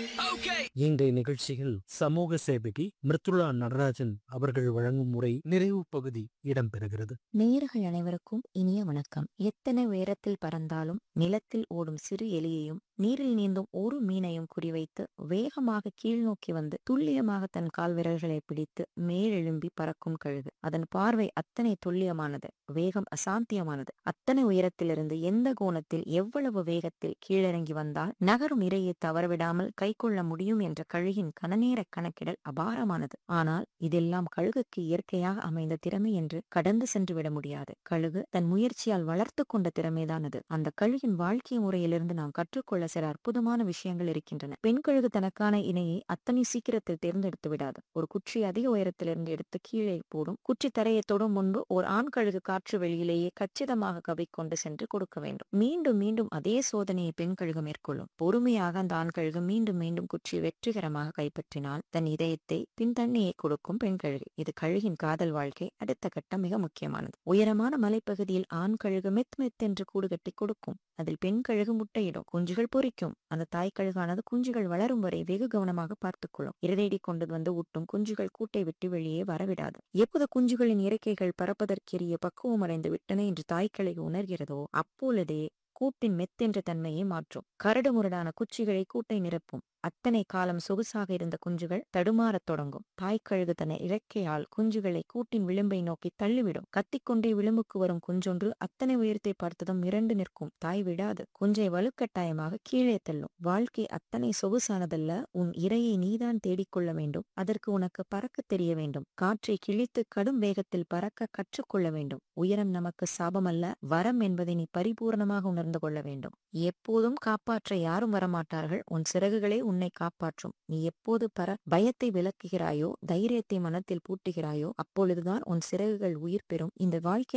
இன்றைய நிகழ்ச்சியில் சமூக சேவகி மிருத்துளா நடராஜன் அவர்கள் வழங்கும் முறை நிறைவு பகுதி இடம்பெறுகிறது நேயர்கள் அனைவருக்கும் இனிய வணக்கம் எத்தனை உயரத்தில் பறந்தாலும் நிலத்தில் ஓடும் சிறு எலியையும் நீரில் நீந்தும் ஒரு மீனையும் குறிவைத்து வேகமாக கீழ்நோக்கி வந்து துல்லியமாக தன் கால் விரல்களை பிடித்து மேலெழும்பி பறக்கும் கழுகு அதன் பார்வை அத்தனை துல்லியமானது வேகம் அசாத்தியமானது அத்தனை உயரத்திலிருந்து எந்த கோணத்தில் எவ்வளவு வேகத்தில் கீழிறங்கி வந்தால் நகரும் இரையை தவறவிடாமல் கைக்கொள்ள முடியும் என்ற கழுகின் கனநேர கணக்கிடல் அபாரமானது ஆனால் இதெல்லாம் கழுகுக்கு இயற்கையாக அமைந்த திறமை என்று கடந்து சென்று விட முடியாது கழுகு தன் முயற்சியால் வளர்த்து கொண்ட திறமைதான் அது அந்த கழுகின் வாழ்க்கை முறையிலிருந்து நாம் கற்றுக்கொள்ள சில அற்புதமான விஷயங்கள் இருக்கின்றன பெண் கழுகு தனக்கான இணையை அத்தனை சீக்கிரத்தில் தேர்ந்தெடுத்து விடாது ஒரு குச்சி அதிக உயரத்திலிருந்து எடுத்து கீழே போடும் குச்சி தரையை தொடும் முன்பு ஒரு ஆண் கழுகு காற்று வெளியிலேயே கச்சிதமாக கவிக்கொண்டு சென்று கொடுக்க வேண்டும் மீண்டும் மீண்டும் அதே சோதனையை பெண் கழுகு மேற்கொள்ளும் பொறுமையாக அந்த ஆண் கழுகு மீண்டும் மீண்டும் குச்சியை வெற்றிகரமாக கைப்பற்றினால் தன் இதயத்தை பின் தண்ணியை கொடுக்கும் பெண் கழுகு இது கழுகின் காதல் வாழ்க்கை அடுத்த கட்டம் மிக முக்கியமானது உயரமான மலைப்பகுதியில் ஆண் கழுகு மெத் மெத் என்று கூடு கட்டி கொடுக்கும் அதில் பெண் கழுகு முட்டையிடும் குஞ்சுகள் பொரிக்கும் அந்த தாய் கழுகானது குஞ்சுகள் வளரும் வரை வெகு கவனமாக பார்த்துக்கொள்ளும் இறதேடி கொண்டு வந்து ஊட்டும் குஞ்சுகள் கூட்டை விட்டு வெளியே வரவிடாது எப்போது குஞ்சுகளின் இறக்கைகள் பறப்பதற்கெரிய பக்குவம் அடைந்து விட்டன என்று தாய் கழுகு உணர்கிறதோ அப்பொழுதே கூட்டின் மெத்தென்ற தன்மையை மாற்றும் கரடு முரடான குச்சிகளை கூட்டை நிரப்பும் அத்தனை காலம் சொகுசாக இருந்த குஞ்சுகள் தடுமாறத் தொடங்கும் தாய்க்கழுகு தன் இறக்கையால் குஞ்சுகளை கூட்டின் விளிம்பை நோக்கி தள்ளிவிடும் கத்திக்கொண்டே விளிம்புக்கு வரும் குஞ்சொன்று அத்தனை உயரத்தை பார்த்ததும் மிரண்டு நிற்கும் தாய் விடாது குஞ்சை வலுக்கட்டாயமாக கீழே தள்ளும் வாழ்க்கை அத்தனை சொகுசானதல்ல உன் இரையை நீதான் தேடிக்கொள்ள வேண்டும் அதற்கு உனக்கு பறக்க தெரிய வேண்டும் காற்றை கிழித்து கடும் வேகத்தில் பறக்க கற்றுக்கொள்ள வேண்டும் உயரம் நமக்கு சாபமல்ல வரம் என்பதை நீ பரிபூர்ணமாக உணர்ந்து கொள்ள வேண்டும் எப்போதும் காப்பாற்ற யாரும் வரமாட்டார்கள் உன் சிறகுகளே உன்னை காப்பாற்றும் நீ எப்போது பர பயத்தை விளக்குகிறாயோ தைரியத்தை மனத்தில் பூட்டுகிறாயோ அப்பொழுதுதான் உன் சிறகுகள் உயிர் பெறும் இந்த வாழ்க்கை